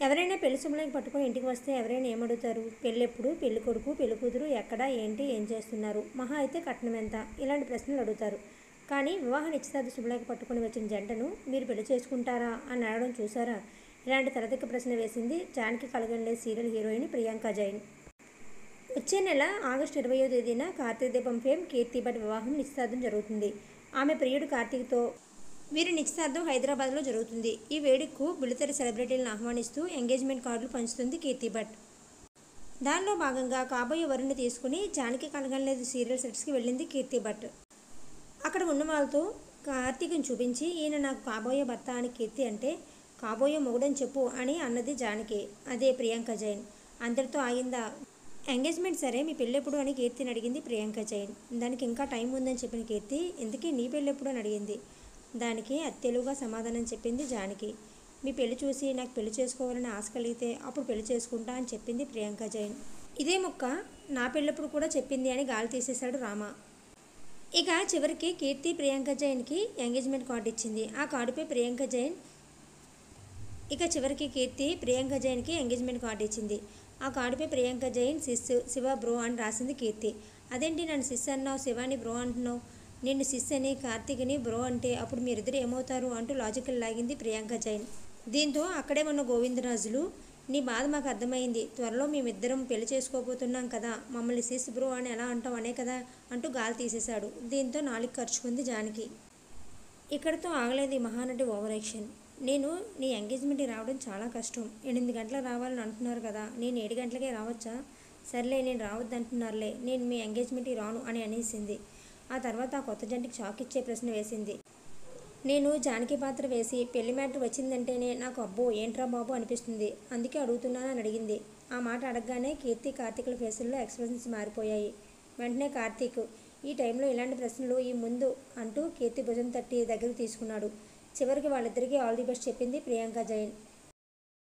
ఎవరైనా పెళ్లి శుభ్రంగా పట్టుకొని ఇంటికి వస్తే ఎవరైనా ఏమడుగుతారు పెళ్ళెప్పుడు పెళ్లి కొడుకు పెళ్లి కూతురు ఎక్కడ ఏంటి ఏం చేస్తున్నారు మహా అయితే కట్నం ఎంత ఇలాంటి ప్రశ్నలు అడుగుతారు కానీ వివాహ నిశ్చితార్థ శుభ్రంగా పట్టుకొని వచ్చిన జంటను మీరు పెళ్లి చేసుకుంటారా అని అడగడం చూసారా ఇలాంటి తలదిక్క ప్రశ్న వేసింది జానకి కలగండే సీరియల్ హీరోయిన్ ప్రియాంక జైన్ వచ్చే నెల ఆగస్టు ఇరవయో తేదీన కార్తీక దీపం ఫేమ్ కీర్తి భట్ వివాహం నిశ్చితార్థం జరుగుతుంది ఆమె ప్రియుడు కార్తీక్తో వీరి నిశ్చితార్థం హైదరాబాద్లో జరుగుతుంది ఈ వేడుకకు బుల్లితెర సెలబ్రిటీలను ఆహ్వానిస్తూ ఎంగేజ్మెంట్ కార్డులు పంచుతుంది కీర్తి భట్ దానిలో భాగంగా కాబోయే వరుణ్ణి తీసుకుని జానకి కనగలేదు సీరియల్ సెట్స్కి వెళ్ళింది కీర్తి భట్ అక్కడ ఉన్న వాళ్ళతో కార్తీక్ని చూపించి ఈయన నాకు కాబోయే భర్త అని కీర్తి అంటే కాబోయే మొగుడని చెప్పు అని అన్నది జానకి అదే ప్రియాంక జైన్ అందరితో ఆగిందా ఎంగేజ్మెంట్ సరే మీ పెళ్ళెప్పుడు అని కీర్తిని అడిగింది ప్రియాంక జైన్ దానికి ఇంకా టైం ఉందని చెప్పిన కీర్తి ఎందుకే నీ పెళ్ళెప్పుడు అని అడిగింది దానికి అత్తెలుగా సమాధానం చెప్పింది జానకి మీ పెళ్లి చూసి నాకు పెళ్లి చేసుకోవాలని ఆశ కలిగితే అప్పుడు పెళ్లి చేసుకుంటా అని చెప్పింది ప్రియాంక జైన్ ఇదే మొక్క నా పెళ్ళప్పుడు కూడా చెప్పింది అని గాలి తీసేశాడు రామ ఇక చివరికి కీర్తి ప్రియాంక జైన్కి ఎంగేజ్మెంట్ కార్డు ఇచ్చింది ఆ కార్డుపై ప్రియాంక జైన్ ఇక చివరికి కీర్తి ప్రియాంక జైన్కి ఎంగేజ్మెంట్ కార్డు ఇచ్చింది ఆ కార్డుపై ప్రియాంక జైన్ సిస్ శివ బ్రో అని రాసింది కీర్తి అదేంటి నన్ను సిస్ అన్నావు శివాని బ్రో అంటున్నావు నిన్ను సిస్ అని కార్తీక్ని బ్రో అంటే అప్పుడు మీరిద్దరు ఏమవుతారు అంటూ లాజికల్ లాగింది ప్రియాంక జైన్ దీంతో అక్కడే ఉన్న గోవిందరాజులు నీ బాధ మాకు అర్థమైంది త్వరలో మేమిద్దరం పెళ్లి చేసుకోబోతున్నాం కదా మమ్మల్ని సిస్ బ్రో అని ఎలా అంటావు అనే కదా అంటూ గాలి తీసేశాడు దీంతో నాలుగు ఖర్చుకుంది జానకి ఇక్కడితో ఆగలేదు ఈ మహానటి ఓవర్ యాక్షన్ నేను నీ ఎంగేజ్మెంట్కి రావడం చాలా కష్టం ఎనిమిది గంటలకు రావాలని అంటున్నారు కదా నేను ఏడు గంటలకే రావచ్చా సర్లే నేను రావద్దు అంటున్నారులే నేను మీ ఎంగేజ్మెంట్కి రాను అని అనేసింది ఆ తర్వాత ఆ కొత్త జంటకి షాక్ ఇచ్చే ప్రశ్న వేసింది నేను జానకి పాత్ర వేసి పెళ్లి మ్యాటర్ వచ్చిందంటేనే నాకు అబ్బో ఏంట్రా బాబు అనిపిస్తుంది అందుకే అడుగుతున్నానని అడిగింది ఆ మాట అడగగానే కీర్తి కార్తీకుల ఫేసుల్లో ఎక్స్ప్రెషన్స్ మారిపోయాయి వెంటనే కార్తీక్ ఈ టైంలో ఇలాంటి ప్రశ్నలు ఈ ముందు అంటూ కీర్తి భుజం తట్టి దగ్గరికి తీసుకున్నాడు చివరికి వాళ్ళిద్దరికీ ఆల్ ది బెస్ట్ చెప్పింది ప్రియాంక జైన్